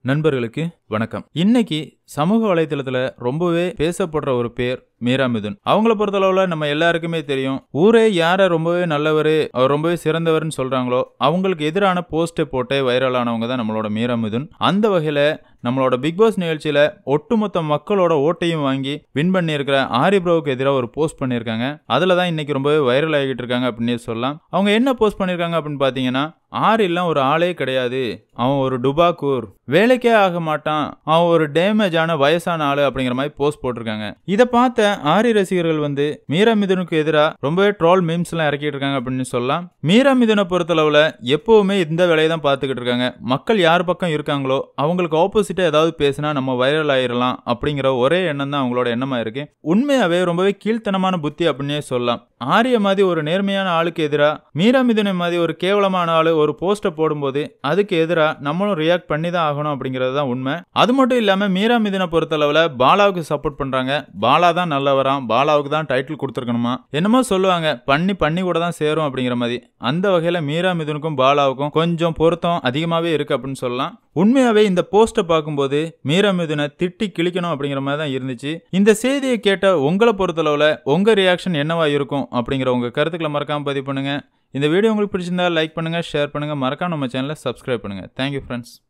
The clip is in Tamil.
நண்பர்களுக்கு வணக்கம் இன்னைக்கு சமூக வலைத்தளத்துல ரொம்பவே பேசப்படுற ஒரு பேர் மீரா மிதுன் அவங்கள பொறுத்தளவுல நம்ம எல்லாருக்குமே தெரியும் ஊரே யார ரொம்பவே நல்லவர் அவர் ரொம்பவே சிறந்தவர்னு சொல்றாங்களோ அவங்களுக்கு எதிரான போஸ்டை போட்டு வைரலானவங்க தான் நம்மளோட மீரா மிதுன் அந்த வகையில நம்மளோட பிக் பாஸ் நிகழ்ச்சியில ஒட்டுமொத்த மக்களோட ஓட்டையும் வாங்கி வின் பண்ணியிருக்கிற ஆரி ப்ரோவுக்கு எதிராக ஒரு போஸ்ட் பண்ணியிருக்காங்க அதுல தான் இன்னைக்கு ரொம்பவே வைரல் ஆகிட்டு இருக்காங்க அப்படின்னு சொல்லலாம் அவங்க என்ன போஸ்ட் பண்ணியிருக்காங்க அப்படின்னு பார்த்தீங்கன்னா ஆரிலாம் ஒரு ஆளே கிடையாது அவன் ஒரு டுபாக்கூர் வேலைக்கே ஆக மாட்டான் அவன் ஒரு டேமேஜ் ஆன வயசான ஆளு அப்படிங்கிற மாதிரி போஸ்ட் போட்டிருக்காங்க இதை பார்த்த ஆரி ரசிகர்கள் வந்து மீரா மிதுனுக்கு எதிராக ரொம்பவே ட்ரோல் மீம்ஸ் எல்லாம் இறக்கிட்டு இருக்காங்க அப்படின்னு சொல்லலாம் மீரா மிதுனை பொறுத்தளவுல எப்பவுமே இந்த வேலையை தான் பார்த்துக்கிட்டு இருக்காங்க மக்கள் யார் பக்கம் இருக்காங்களோ அவங்களுக்கு ஆப்போசிட்டா ஏதாவது பேசினா நம்ம வைரல் ஆயிரலாம் அப்படிங்கிற ஒரே எண்ணம் தான் அவங்களோட எண்ணமா இருக்கு உண்மையாவே ரொம்பவே கீழ்த்தனமான புத்தி அப்படின்னே சொல்லலாம் ஆரிய மாதிரி ஒரு நேர்மையான ஆளுக்கு எதிராக மீரா மிதுனை மாதிரி ஒரு கேவலமான ஆளு ஒரு போஸ்ட்டை போடும்போது அதுக்கு எதிராக நம்மளும் ரியாக்ட் பண்ணி தான் ஆகணும் அப்படிங்கிறது தான் உண்மை அது மட்டும் இல்லாமல் மீரா மிதுனை பொறுத்தளவில் பாலாவுக்கு சப்போர்ட் பண்ணுறாங்க பாலா தான் நல்லவராம் பாலாவுக்கு தான் டைட்டில் கொடுத்துருக்கணுமா என்னமோ சொல்லுவாங்க பண்ணி பண்ணி கூட தான் சேரும் அப்படிங்கிற மாதிரி அந்த வகையில் மீரா மிதுனுக்கும் பாலாவுக்கும் கொஞ்சம் பொருத்தம் அதிகமாகவே இருக்கு அப்படின்னு சொல்லலாம் உண்மையாவே இந்த போஸ்ட்டை பார்க்கும்போது மீரா மிதுனை திட்டி கிழிக்கணும் அப்படிங்கிற மாதிரி தான் இருந்துச்சு இந்த செய்தியை கேட்ட உங்களை பொறுத்தளவில் உங்கள் ரியாக்ஷன் என்னவா இருக்கும் அப்படிங்கிற உங்கள் கருத்துக்களை மறக்காம பதிவு பண்ணுங்க இந்த வீடியோ உங்களுக்கு பிடிச்சிருந்தா லைக் பண்ணுங்க ஷேர் பண்ணுங்க மறக்காம நம்ம சேனலை சப்ஸ்கிரைப் பண்ணுங்க தேங்க்யூ ஃப்ரெண்ட்ஸ்